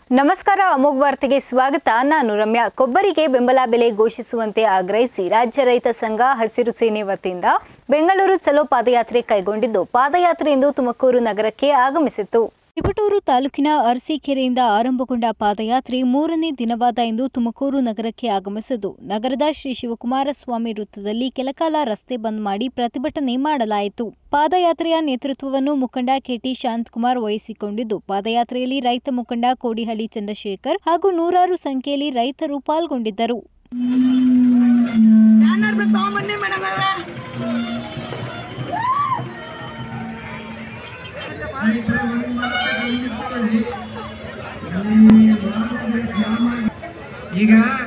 ನಮಸ್ಕಾರ ಅಮೋಘ್ ವಾರ್ತೆಗೆ ಸ್ವಾಗತ ನಾನು ರಮ್ಯಾ ಕೊಬ್ಬರಿಗೆ ಬೆಂಬಲ ಬೆಲೆ ಘೋಷಿಸುವಂತೆ ಆಗ್ರಹಿಸಿ ರಾಜ್ಯ ರೈತ ಸಂಘ ಹಸಿರು ಸೇನೆ ವತಿಯಿಂದ ಬೆಂಗಳೂರು ಚಲೋ ಪಾದಯಾತ್ರೆ ಕೈಗೊಂಡಿದ್ದು ಪಾದಯಾತ್ರೆಯಿಂದ ತುಮಕೂರು ನಗರಕ್ಕೆ ಆಗಮಿಸಿತು ತಿಪಟೂರು ತಾಲೂಕಿನ ಅರಸೀಕೆರೆಯಿಂದ ಆರಂಭಗೊಂಡ ಪಾದಯಾತ್ರೆ ಮೂರನೇ ದಿನವಾದ ಇಂದು ತುಮಕೂರು ನಗರಕ್ಕೆ ಆಗಮಿಸಿದ್ದು ನಗರದ ಶ್ರೀ ಶಿವಕುಮಾರ ಸ್ವಾಮಿ ವೃತ್ತದಲ್ಲಿ ಕೆಲಕಾಲ ರಸ್ತೆ ಬಂದ್ ಮಾಡಿ ಪ್ರತಿಭಟನೆ ಮಾಡಲಾಯಿತು ಪಾದಯಾತ್ರೆಯ ನೇತೃತ್ವವನ್ನು ಮುಖಂಡ ಕೆಟಿ ಶಾಂತಕುಮಾರ್ ವಹಿಸಿಕೊಂಡಿದ್ದು ಪಾದಯಾತ್ರೆಯಲ್ಲಿ ರೈತ ಮುಖಂಡ ಕೋಡಿಹಳ್ಳಿ ಚಂದ್ರಶೇಖರ್ ಹಾಗೂ ನೂರಾರು ಸಂಖ್ಯೆಯಲ್ಲಿ ರೈತರು ಪಾಲ್ಗೊಂಡಿದ್ದರು ಬ್ಯಾನರ್ ಬಿಟ್ಟು ತಗೊಂಬನ್ನಿ ಮೇಡಮ್ ಅವರೇ ಈಗ